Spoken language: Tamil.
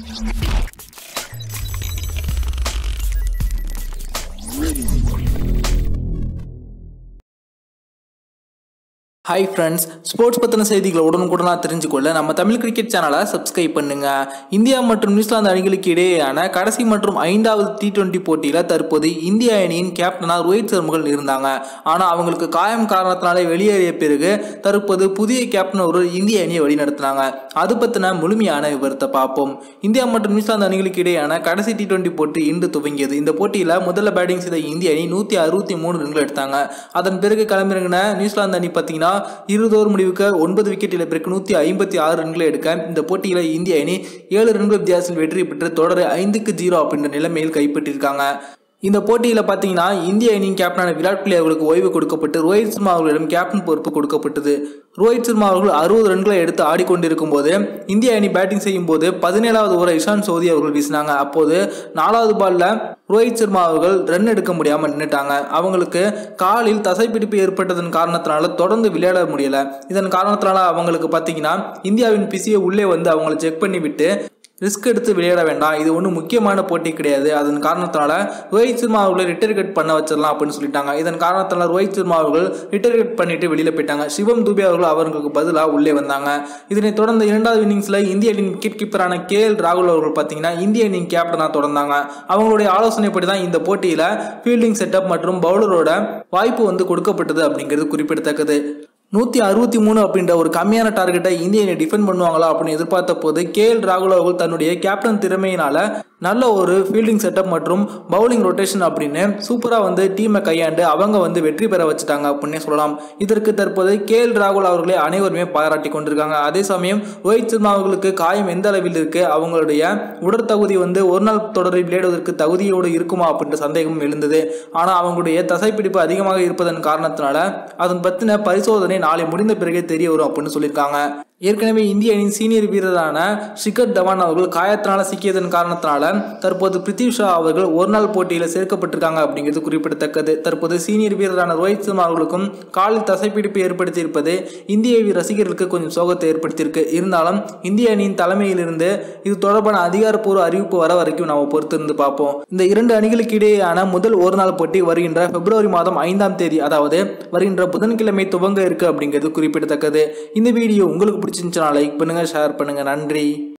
ஹாய் ஃப்ரெண்ட்ஸ் ஸ்போர்ட்ஸ் பற்றின செய்திகளை உடனுக்குடனாக தெரிஞ்சுக்கொள்ள நம்ம தமிழ் கிரிக்கெட் சேனலை சப்ஸ்கிரைப் பண்ணுங்க இந்தியா மற்றும் நியூசிலாந்து அணிகளுக்கு இடையேயான கடைசி மற்றும் ஐந்தாவது டி டுவெண்ட்டி போட்டியில் தற்போது இந்திய அணியின் கேப்டனாக ரோஹித் சர்மகள் இருந்தாங்க ஆனால் அவங்களுக்கு காயம் காரணத்தினாலே வெளியேறிய பிறகு தற்போது புதிய கேப்டன் ஒரு இந்திய அணியை வழிநடத்தினாங்க அது பற்றின முழுமையான விவரத்தை பார்ப்போம் இந்தியா மற்றும் நியூசிலாந்து அணிகளுக்கு இடையேயான கடைசி டி டுவெண்ட்டி போட்டி இன்று துவங்கியது இந்த போட்டியில் முதல்ல பேட்டிங் செய்த இந்திய அணி நூற்றி அறுபத்தி மூணு ரன்கள் எடுத்தாங்க அதன் பிறகு கிளம்பிறங்கின நியூசிலாந்து அணி பார்த்தீங்கன்னா இருபது ஓவர் முடிவுக்கு ஒன்பது விக்கெட் இழப்பிற்கு நூற்றி ஐம்பத்தி ஆறு ரன்களை எடுக்க இந்த போட்டியில் இந்திய அணி ஏழு ரன்கள் வித்தியாசத்தில் வெற்றி பெற்று தொடரை ஐந்துக்கு ஜீரோ அப்படின்ற நிலைமையில் கைப்பற்றியிருக்காங்க இந்த போட்டியில் பார்த்தீங்கன்னா இந்திய அணியின் கேப்டனான விராட் கோலி அவர்களுக்கு ஓய்வு கொடுக்கப்பட்டு ரோஹித் சர்மா அவர்களிடம் கேப்டன் பொறுப்பு கொடுக்கப்பட்டது ரோஹித் சர்மா அவர்கள் அறுபது ரன்களை எடுத்து ஆடிக்கொண்டிருக்கும் போது இந்திய அணி பேட்டிங் செய்யும் போது பதினேழாவது ஓவர் இஷான் சௌதி அவர்கள் வீசினாங்க அப்போது நாலாவது பால்ல ரோஹித் சர்மா அவர்கள் ரன் எடுக்க முடியாமல் நின்றுட்டாங்க அவங்களுக்கு காலில் தசைப்பிடிப்பு ஏற்பட்டதன் காரணத்தினால தொடர்ந்து விளையாட முடியல இதன் காரணத்தினால அவங்களுக்கு பார்த்தீங்கன்னா இந்தியாவின் பிசியை உள்ளே வந்து அவங்கள செக் பண்ணி விட்டு ரிஸ்க் எடுத்து விளையாட வேண்டாம் இது ஒன்றும் முக்கியமான போட்டி கிடையாது அதன் காரணத்தினால ரோஹித் சர்மா அவர்களை ரிட்டர் கட் பண்ண வச்சிடலாம் அப்படின்னு சொல்லிட்டாங்க இதன் காரணத்தினால ரோஹித் சர்மா அவர்கள் ரிட்டர் கட் பண்ணிட்டு வெளியில் போயிட்டாங்க சிவம் துபே அவர்கள் அவர்களுக்கு பதிலாக உள்ளே வந்தாங்க இதனைத் தொடர்ந்து இரண்டாவது இன்னிங்ஸில் இந்திய அணியின் விக்கெட் கீப்பரான கே எல் ராகுல் அவர்கள் பார்த்தீங்கன்னா இந்திய அணியின் கேப்டனாக தொடர்ந்தாங்க அவங்களுடைய ஆலோசனைப்படி தான் இந்த போட்டியில் ஃபீல்டிங் செட்டப் மற்றும் பவுலரோட வாய்ப்பு வந்து கொடுக்கப்பட்டது அப்படிங்கிறது குறிப்பிடத்தக்கது நூற்றி அறுபத்தி மூணு அப்படின்ற ஒரு கம்மியான டார்கெட்டை இந்திய அணி டிஃபெண்ட் பண்ணுவாங்களா அப்படின்னு எதிர்பார்த்த போது கே எல் ராகுல் அவர்கள் தன்னுடைய கேப்டன் திறமையினால நல்ல ஒரு ஃபீல்டிங் செட்டப் மற்றும் பவுலிங் ரொட்டேஷன் அப்படின்னு சூப்பராக வந்து டீமை கையாண்டு அவங்க வந்து வெற்றி பெற வச்சுட்டாங்க அப்படின்னே சொல்லலாம் இதற்கு தற்போது கே எல் ராகுல் அவர்களை அனைவருமே பாராட்டி கொண்டிருக்காங்க அதே சமயம் ரோஹித் சர்மா அவர்களுக்கு காயம் எந்த அளவில் இருக்கு அவங்களுடைய உடற்தகுதி வந்து ஒரு நாள் தொடரில் விளையாடுவதற்கு தகுதியோடு இருக்குமா அப்படின்ற சந்தேகம் எழுந்தது ஆனால் அவங்களுடைய தசைப்பிடிப்பு அதிகமாக இருப்பதன் காரணத்தினால அதன் பற்றின பரிசோதனை நாளை முடிந்த பிறகே தெரிய வரும் அப்படின்னு சொல்லியிருக்காங்க ஏற்கனவே இந்திய அணியின் சீனியர் வீரரான ஷிகர் தவான் அவர்கள் காயத்தினால சிக்கியதன் காரணத்தினால தற்போது பிருத்திவி ஷா அவர்கள் ஒரு நாள் போட்டியில் சேர்க்கப்பட்டிருக்காங்க அப்படிங்கிறது குறிப்பிடத்தக்கது தற்போது சீனியர் வீரரான ரோஹித் சர்மா அவர்களுக்கும் காலில் தசைப்பிடிப்பு ஏற்படுத்தியிருப்பது இந்திய ரசிகர்களுக்கு கொஞ்சம் சோகத்தை ஏற்படுத்தியிருக்கு இருந்தாலும் இந்திய அணியின் தலைமையிலிருந்து இது தொடர்பான அதிகாரப்பூர்வ அறிவிப்பு வர வரைக்கும் நம்ம பொறுத்திருந்து பார்ப்போம் இந்த இரண்டு அணிகளுக்கு இடையேயான முதல் ஒரு நாள் போட்டி வருகின்ற பிப்ரவரி மாதம் ஐந்தாம் தேதி அதாவது வருகின்ற புதன்கிழமை துவங்க இருக்கு அப்படிங்கிறது குறிப்பிடத்தக்கது இந்த வீடியோ உங்களுக்கு பிடிச்சிருந்துச்சுன்னா லைக் பண்ணுங்க ஷேர் பண்ணுங்க நன்றி